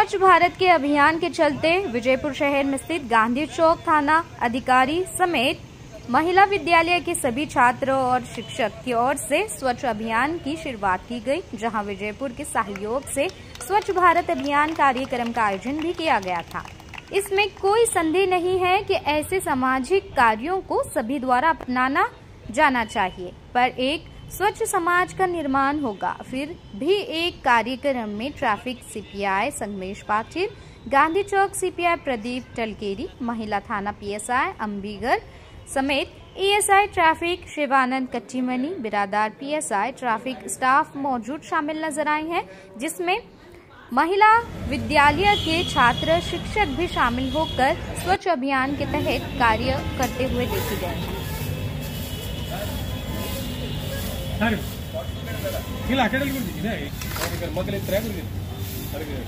स्वच्छ भारत के अभियान के चलते विजयपुर शहर में स्थित गांधी चौक थाना अधिकारी समेत महिला विद्यालय के सभी छात्रों और शिक्षक की ओर से स्वच्छ अभियान की शुरुआत की गई जहां विजयपुर के सहयोग से स्वच्छ भारत अभियान कार्यक्रम का आयोजन भी किया गया था इसमें कोई संदेह नहीं है कि ऐसे सामाजिक कार्यों को सभी द्वारा अपनाना जाना चाहिए पर एक स्वच्छ समाज का निर्माण होगा फिर भी एक कार्यक्रम में traffic CPI Sangamesh Patil Gandhi Chowk CPI Pradeep Talkeri महिला थाना पीएसआई अंबीगर समेत ASI traffic Shivanand Kachchimani Biradar PSI traffic staff मौजूद शामिल नजर आए हैं जिसमें महिला विद्यालय के छात्र शिक्षक भी शामिल होकर स्वच्छ अभियान के तहत कार्य करते हुए देखे गए हैं ಸರಿ ಇಲ್ಲ ಆ ಕಡೆಯಲ್ಲಿ ಬಿಡ್ತೀನಿ ಇದೆ ಈಗ ಮಕ್ಕಳು ಇದ್ರೆ ಬಿಡ್ತೀನಿ ಅದಕ್ಕೆ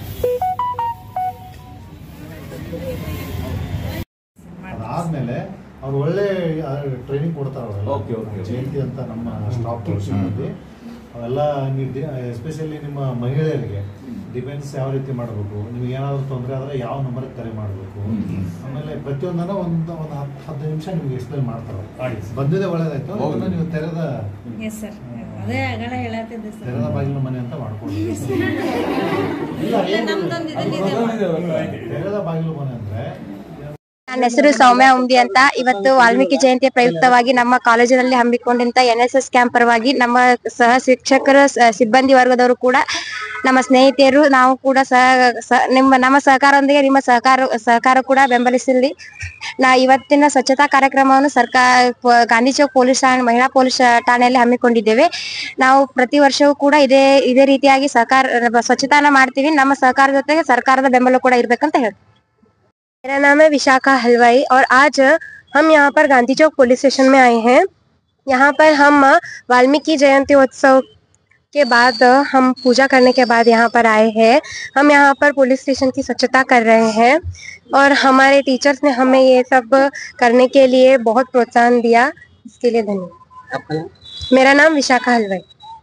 ಅದಾದ್ಮೇಲೆ ಅವ್ರು ಒಳ್ಳೆ ಟ್ರೈನಿಂಗ್ ಕೊಡ್ತಾರೆ Okay, okay, ಅವರೆಲ್ಲ okay. ಜಯಂತಿ ಅಂತ ನಮ್ಮ ಸ್ಟಾಫ್ ಸಿಬ್ಬಂದಿ ಅವೆಲ್ಲ ನೀವು ಎಸ್ಪೆಷಲಿ ನಿಮ್ಮ ಮಹಿಳೆಯರಿಗೆ ಡಿಫೆನ್ಸ್ ಯಾವ ರೀತಿ ಮಾಡಬೇಕು ನಿಮ್ಗೆ ಏನಾದರೂ ತೊಂದರೆ ಆದರೆ ಯಾವ ನಂಬರ್ಗೆ ಕರೆ ಮಾಡಬೇಕು ಆಮೇಲೆ ಪ್ರತಿಯೊಂದನ್ನ ಒಂದು ಒಂದು ಹತ್ತು ಹದಿನೈದು ನಿಮಿಷ ನಿಮ್ಗೆ ಎಕ್ಸ್ಪ್ಲೈನ್ ಮಾಡ್ತಾರೆ ಅವ್ರು. ಬಂದಿದೆ ಒಳ್ಳೇದಾಯ್ತು ಹೌದು. ಅದನ್ನ ನೀವು ತೆರೆದ ಎಸ್ ಸರ್ ಅದೇ ಆಗಲ್ಲ ಹೇಳತ್ತಿದ್ದೆ ಸರ್ ತೆರೆದ ಬಾಗಿಲು ಮನೆ ಅಂತ ಮಾಡ್ಕೊಂಡು ಇಲ್ಲ, ಇಲ್ಲ, ಏನು- ನಮ್ದೊಂದು ಇದನ್ನ ಇದೆ. ತೆರೆದ ಬಾಗಿಲು ಮನೆ ಅಂದ್ರೆ ನನ್ನ ಹೆಸರು ಸೌಮ್ಯ ಉಂಬಿ ಅಂತ ಇವತ್ತು ವಾಲ್ಮೀಕಿ ಜಯಂತಿ ಪ್ರಯುಕ್ತವಾಗಿ ನಮ್ಮ ಕಾಲೇಜಿನಲ್ಲಿ ಹಮ್ಮಿಕೊಂಡಂತ ಎನ್ ಎಸ್ ಎಸ್ ಕ್ಯಾಂಪ್ ಪರವಾಗಿ ನಮ್ಮ ಸಹ ಶಿಕ್ಷಕರ ಸ- ಸಿಬ್ಬಂದಿ ವರ್ಗದವರು ಕೂಡ ನಮ್ಮ ಸ್ನೇಹಿತೆಯರು ನಾವು ಕೂಡ ಸಹ ಸ- ನಿಮ್ಮ ನಮ್ಮ ಸಹಕಾರದೊಂದಿಗೆ ನಿಮ್ಮ ಸಹಕಾರ ಸಹಕಾರ ಕೂಡ ಬೆಂಬಲಿಸಲಿ ನಾ ಇವತ್ತಿನ ಸ್ವಚ್ಛತಾ ಕಾರ್ಯಕ್ರಮವನ್ನು ಸರ್ಕಾರ ಪ- ಗಾಂಧಿ ಚೌಕ್ ಪೊಲೀಸ್ ಠಾಣೆ ಮಹಿಳಾ ಪೊಲೀಸ್ ಠಾಣೆಯಲ್ಲಿ ಹಮ್ಮಿಕೊಂಡಿದ್ದೇವೆ ನಾವು ಪ್ರತಿ ವರ್ಷವೂ ಕೂಡ ಇದೇ ಇದೇ ರೀತಿಯಾಗಿ ಸಹಕಾರ ಸ್ವಚ್ಛತಾನ ಮಾಡ್ತೀವಿ ನಮ್ಮ ಸಹಕಾರ ಜೊತೆಗೆ ಸರ್ಕಾರದ ಬೆಂಬಲ ಕೂಡ ಇರ್ಬೇಕಂತ ಹೇಳ್ತೀವಿ मेरा नाम है विशाखा हलवाई और आज हम यहाँ पर गांधी चौक पुलिस स्टेशन में आए हैं यहाँ पर हम वाल्मीकि जयंती उत्सव के बाद हम पूजा करने के बाद यहाँ पर आए हैं हम यहाँ पर पुलिस स्टेशन की स्वच्छता कर रहे हैं और हमारे टीचर्स ने हमें ये सब करने के लिए बहुत प्रोत्साहन दिया इसके लिए धन्यवाद मेरा नाम विशाखा हलवाई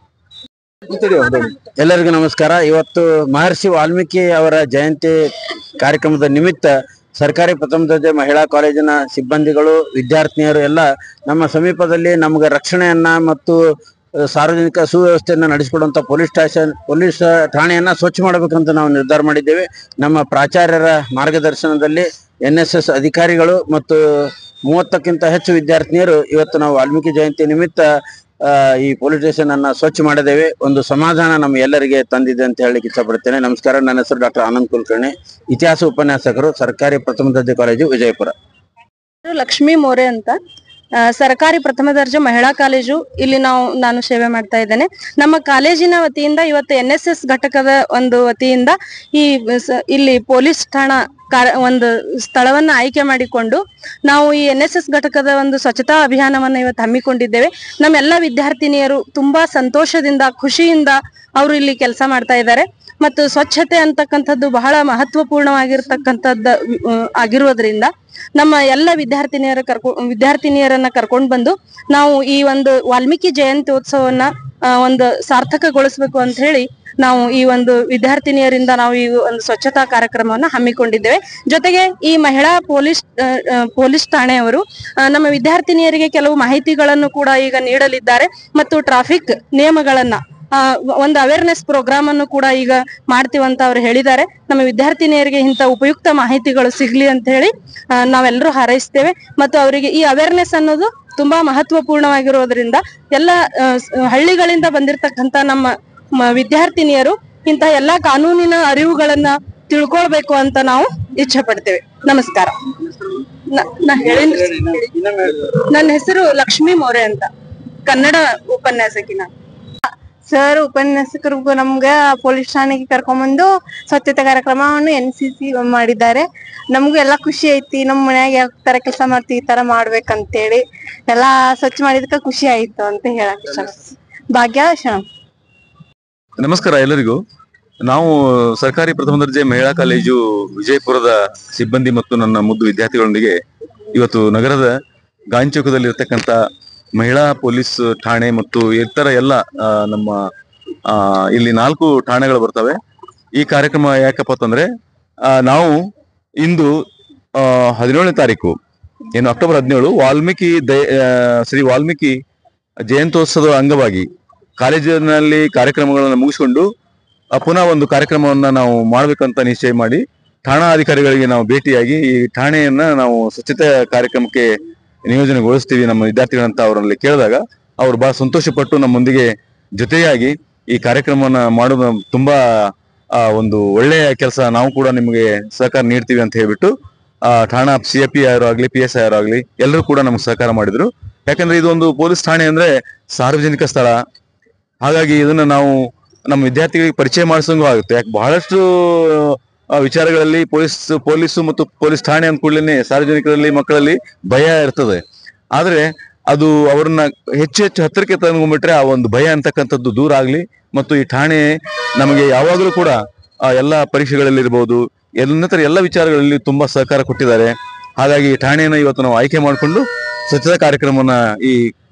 ಎಲ್ಲರಿಗೂ ನಮಸ್ಕಾರ ಇವತ್ತು ಮಹರ್ಷಿ ವಾಲ್ಮೀಕಿ ಅವರ ಜಯಂತಿ ಕಾರ್ಯಕ್ರಮದ ನಿಮಿತ್ತ ಸರ್ಕಾರಿ ಪ್ರಥಮ ದರ್ಜೆ ಮಹಿಳಾ ಕಾಲೇಜಿನ ಸಿಬ್ಬಂದಿಗಳು ವಿದ್ಯಾರ್ಥಿನಿಯರು ಎಲ್ಲ ನಮ್ಮ ಸಮೀಪದಲ್ಲಿ ನಮಗೆ ರಕ್ಷಣೆಯನ್ನ ಮತ್ತು ಅಹ್, ಸಾರ್ವಜನಿಕ ಸುವ್ಯವಸ್ಥೆಯನ್ನ ನಡೆಸಿಕೊಡುವಂತ ಪೊಲೀಸ್ ಸ್ಟೇಷನ್ ಪೊಲೀಸ್ ಠಾಣೆಯನ್ನ ಸ್ವಚ್ಛ ಮಾಡಬೇಕಂತ ನಾವು ನಿರ್ಧಾರ ಮಾಡಿದ್ದೇವೆ ನಮ್ಮ ಪ್ರಾಚಾರ್ಯರ ಮಾರ್ಗದರ್ಶನದಲ್ಲಿ ಎನ್ ಎಸ್ ಎಸ್ ಅಧಿಕಾರಿಗಳು ಮತ್ತು ಮೂವತ್ತಕ್ಕಿಂತ ಹೆಚ್ಚು ವಿದ್ಯಾರ್ಥಿನಿಯರು ಇವತ್ತು ನಾವು ವಾಲ್ಮೀಕಿ ಜಯಂತಿ ನಿಮಿತ್ತ ಆ, ಈ ಪೊಲೀಸ್ ಸ್ಟೇಷನ್ ಅನ್ನ ಸ್ವಚ್ಛ ಮಾಡಿದ್ದೇವೆ ಒಂದು ಸಮಾಧಾನ ನಮ್ಮ ಎಲ್ಲರಿಗೆ ತಂದಿದೆ ಅಂತ ಹೇಳಲಿಕ್ಕೆ ಇಷ್ಟಪಡ್ತೇನೆ ನಮಸ್ಕಾರ ನನ್ನ ಹೆಸರು ಡಾಕ್ಟರ್ ಆನಂದ್ ಕುಲಕರ್ಣಿ ಇತಿಹಾಸ ಉಪನ್ಯಾಸಕರು ಸರ್ಕಾರಿ ಪ್ರಥಮ ದರ್ಜೆ ಕಾಲೇಜು ವಿಜಯಪುರ ಹೆಸರು ಲಕ್ಷ್ಮೀ ಮೋರೆ ಅಂತ ಆ, ಸರ್ಕಾರಿ ಪ್ರಥಮ ದರ್ಜೆ ಮಹಿಳಾ ಕಾಲೇಜು ಇಲ್ಲಿ ನಾವು ನಾನು ಸೇವೆ ಮಾಡ್ತಾ ಇದ್ದೇನೆ ನಮ್ಮ ಕಾಲೇಜಿನ ವತಿಯಿಂದ ಇವತ್ತು ಎನ್ ಎಸ್ ಎಸ್ ಘಟಕದ ಒಂದು ವತಿಯಿಂದ ಈ ಸ- ಇಲ್ಲಿ ಪೊಲೀಸ್ ಠಾಣಾ ಕಾರ ಒಂದು ಸ್ಥಳವನ್ನ ಆಯ್ಕೆ ಮಾಡಿಕೊಂಡು ನಾವು ಈ ಎನ್ ಎಸ್ ಎಸ್ ಘಟಕದ ಒಂದು ಸ್ವಚ್ಛತಾ ಅಭಿಯಾನವನ್ನ ಇವತ್ತು ಹಮ್ಮಿಕೊಂಡಿದ್ದೇವೆ ನಮ್ಮೆಲ್ಲ ವಿದ್ಯಾರ್ಥಿನಿಯರು ತುಂಬಾ ಸಂತೋಷದಿಂದ ಖುಷಿಯಿಂದ ಅವರು ಇಲ್ಲಿ ಕೆಲಸ ಮಾಡ್ತಾ ಇದ್ದಾರೆ ಮತ್ತು ಸ್ವಚ್ಛತೆ ಅಂತಕ್ಕಂಥದ್ದು ಬಹಳ ಮಹತ್ವಪೂರ್ಣವಾಗಿರ್ತಕ್ಕಂಥದ್ದು ಅಹ್, ಆಗಿರೋದ್ರಿಂದ ನಮ್ಮ ಎಲ್ಲ ವಿದ್ಯಾರ್ಥಿನಿಯರ ಕರ್ಕೊ ವಿದ್ಯಾರ್ಥಿನಿಯರನ್ನ ಕರ್ಕೊಂಡು ಬಂದು ನಾವು ಈ ಒಂದು ವಾಲ್ಮೀಕಿ ಜಯಂತ್ಯೋತ್ಸವನ್ನ ಆ, ಒಂದು ಸಾರ್ಥಕಗೊಳಿಸ್ಬೇಕು ಅಂತ ಹೇಳಿ ನಾವು ಈ ಒಂದು ವಿದ್ಯಾರ್ಥಿನಿಯರಿಂದ ನಾವು ಈ ಒಂದು ಸ್ವಚ್ಛತಾ ಕಾರ್ಯಕ್ರಮವನ್ನ ಹಮ್ಮಿಕೊಂಡಿದ್ದೇವೆ ಜೊತೆಗೆ ಈ ಮಹಿಳಾ ಪೊಲೀಸ್ ಆ, ಆ, ಪೊಲೀಸ್ ಠಾಣೆಯವರು ಆ, ನಮ್ಮ ವಿದ್ಯಾರ್ಥಿನಿಯರಿಗೆ ಕೆಲವು ಮಾಹಿತಿಗಳನ್ನು ಕೂಡ ಈಗ ನೀಡಲಿದ್ದಾರೆ ಮತ್ತು ಟ್ರಾಫಿಕ್ ನಿಯಮಗಳನ್ನ ಆ, ಒಂದು ಅವೇರ್ನೆಸ್ ಪ್ರೋಗ್ರಾಮ್ ಅನ್ನು ಕೂಡ ಈಗ ಮಾಡ್ತೀವಂತ ಅವ್ರು ಹೇಳಿದ್ದಾರೆ ನಮ್ಮ ವಿದ್ಯಾರ್ಥಿನಿಯರಿಗೆ ಇಂಥ ಉಪಯುಕ್ತ ಮಾಹಿತಿಗಳು ಸಿಗ್ಲಿ ಅಂತ ಹೇಳಿ ಆ, ನಾವೆಲ್ಲರೂ ಹಾರೈಸ್ತೇವೆ ಮತ್ತು ಅವರಿಗೆ ಈ ಅವೇರ್ನೆಸ್ ಅನ್ನೋದು ತುಂಬಾ ಮಹತ್ವಪೂರ್ಣವಾಗಿರೋದ್ರಿಂದ ಎಲ್ಲ ಆ, ಸ್- ಹಳ್ಳಿಗಳಿಂದ ಬಂದಿರತಕ್ಕಂತ ನಮ್ಮ ಮ- ವಿದ್ಯಾರ್ಥಿನಿಯರು ಇಂತಹ ಎಲ್ಲಾ ಕಾನೂನಿನ ಅರಿವುಗಳನ್ನ ತಿಳ್ಕೊಳ್ಬೇಕು ಅಂತ ನಾವು ಇಚ್ಛೆ ಪಡ್ತೇವೆ ನಮಸ್ಕಾರ ನ- ನಾ ಹೇಳೇನ್ರಿ ನನ್ನ ಹೆಸರು ಲಕ್ಷ್ಮೀ ಮೌರ್ಯ ಅಂತ ಕನ್ನಡ ಉಪನ್ಯಾಸಕಿನ ಸರ್ ಉಪನ್ಯಾಸಕರು ನಮ್ಗೆ ಪೊಲೀಸ್ ಠಾಣೆಗೆ ಕರ್ಕೊಂಡ್ಬಂದು ಸ್ವಚ್ಛತೆ ಕಾರ್ಯಕ್ರಮವನ್ನು ಎನ್ ಸಿ ಸಿ ಮಾಡಿದ್ದಾರೆ ನಮಗೂ ಎಲ್ಲ ಖುಷಿ ಐತಿ ನಮ್ಮ ಮನ್ಯಾಗ ಯಾವ ತರ ಕೆಲಸ ಮಾಡ್ತೀವಿ ಈ ತರ ಮಾಡ್ಬೇಕಂತೇಳಿ ಎಲ್ಲಾ ಸ್ವಚ್ಛ ಮಾಡಿದಕ್ಕೆ ಖುಷಿ ಆಯ್ತು ಅಂತ ಹೇಳಕ್ ಇಷ್ಟ ಭಾಗ್ಯ ಶರಣ ನಮಸ್ಕಾರ ಎಲ್ಲರಿಗೂ ನಾವು ಸರ್ಕಾರಿ ಪ್ರಥಮ ದರ್ಜೆ ಮಹಿಳಾ ಕಾಲೇಜು ವಿಜಯಪುರದ ಸಿಬ್ಬಂದಿ ಮತ್ತು ನನ್ನ ಮುದ್ದು ವಿದ್ಯಾರ್ಥಿಗಳೊಂದಿಗೆ ಇವತ್ತು ನಗರದ ಗಾಂಧಿ ಚೌಕದಲ್ಲಿ ಇರ್ತಕ್ಕಂಥ ಮಹಿಳಾ ಪೊಲೀಸ್ ಠಾಣೆ ಮತ್ತು ಇತರ ಎಲ್ಲ ಆ, ನಮ್ಮ ಆ, ಇಲ್ಲಿ ನಾಲ್ಕು ಠಾಣೆಗಳು ಬರ್ತವೆ ಈ ಕಾರ್ಯಕ್ರಮ ಯಾಕಪ್ಪ ಅಂತಂದ್ರೆ ಆ, ನಾವು ಇಂದು ಆ, ಹದಿನೇಳನೇ ತಾರೀಕು ಏನು ಅಕ್ಟೋಬರ್ ಹದಿನೇಳು ವಾಲ್ಮೀಕಿ ದಯ ಆ, ಶ್ರೀ ವಾಲ್ಮೀಕಿ ಜಯಂತ್ಯೋತ್ಸವದ ಅಂಗವಾಗಿ ಕಾಲೇಜಿನಲ್ಲಿ ಕಾರ್ಯಕ್ರಮಗಳನ್ನು ಮುಗಿಸಿಕೊಂಡು ಆ, ಪುನಃ ಒಂದು ಕಾರ್ಯಕ್ರಮವನ್ನ ನಾವು ಮಾಡ್ಬೇಕಂತ ನಿಶ್ಚಯ ಮಾಡಿ ಠಾಣಾ ಅಧಿಕಾರಿಗಳಿಗೆ ನಾವು ಭೇಟಿಯಾಗಿ ಈ ಠಾಣೆಯನ್ನ ನಾವು ಸ್ವಚ್ಛತೆ ಕಾರ್ಯಕ್ರಮಕ್ಕೆ ನಿಯೋಜನೆಗೊಳಿಸ್ತೀವಿ ನಮ್ಮ ವಿದ್ಯಾರ್ಥಿಗಳಂತ ಅವರಲ್ಲಿ ಕೇಳಿದಾಗ ಅವರು ಬಹಳ ಸಂತೋಷಪಟ್ಟು ನಮ್ಮೊಂದಿಗೆ ಜೊತೆಯಾಗಿ ಈ ಕಾರ್ಯಕ್ರಮವನ್ನ ಮಾಡೋದು ತುಂಬಾ ಆ, ಒಂದು ಒಳ್ಳೆಯ ಕೆಲಸ ನಾವು ಕೂಡ ನಿಮಗೆ ಸಹಕಾರ ನೀಡ್ತೀವಿ ಅಂತ ಹೇಳ್ಬಿಟ್ಟು ಆ, ಠಾಣಾ ಸಿ ಎ ಪಿ ಆಗಲಿ ಪಿ ಎಸ್ ಐ ಆಗಲಿ ಎಲ್ಲರೂ ಕೂಡ ನಮ್ಗೆ ಸಹಕಾರ ಮಾಡಿದ್ರು ಯಾಕಂದ್ರೆ ಇದು ಒಂದು ಪೊಲೀಸ್ ಠಾಣೆ ಅಂದ್ರೆ ಸಾರ್ವಜನಿಕ ಸ್ಥಳ ಹಾಗಾಗಿ ಇದನ್ನ ನಾವು ನಮ್ಮ ವಿದ್ಯಾರ್ಥಿಗಳಿಗೆ ಪರಿಚಯ ಮಾಡಿಸಂಗೂ ಆಗುತ್ತೆ ಯಾಕೆ ಬಹಳಷ್ಟು ಆ, ವಿಚಾರಗಳಲ್ಲಿ ಪೊಲೀಸ್ ಪೊಲೀಸು ಮತ್ತು ಪೊಲೀಸ್ ಠಾಣೆ ಅಂದ ಕೂಡಲೇ ಸಾರ್ವಜನಿಕರಲ್ಲಿ ಮಕ್ಕಳಲ್ಲಿ ಭಯ ಇರ್ತದೆ ಆದ್ರೆ ಅದು ಅವ್ರನ್ನ ಹೆಚ್ಚು ಹೆಚ್ಚು ಹತ್ತಿರಕ್ಕೆ ತಂದ್ಕೊಂಡ್ಬಿಟ್ರೆ ಆ ಒಂದು ಭಯ ಅಂತಕ್ಕಂಥದ್ದು ದೂರ ಆಗ್ಲಿ ಮತ್ತು ಈ ಠಾಣೆ ನಮಗೆ ಯಾವಾಗಲೂ ಕೂಡ ಆ ಎಲ್ಲ ಪರೀಕ್ಷೆಗಳಲ್ಲಿ ಇರ್ಬೋದು ಇನ್ನಿತರ ಎಲ್ಲ ವಿಚಾರಗಳಲ್ಲಿ ತುಂಬಾ ಸಹಕಾರ ಕೊಟ್ಟಿದ್ದಾರೆ ಹಾಗಾಗಿ ಈ ಠಾಣೆಯನ್ನ ಇವತ್ತು ನಾವು ಆಯ್ಕೆ ಮಾಡಿಕೊಂಡು ಸ್ವಚ್ಛತಾ ಕಾರ್ಯಕ್ರಮವನ್ನ ಈ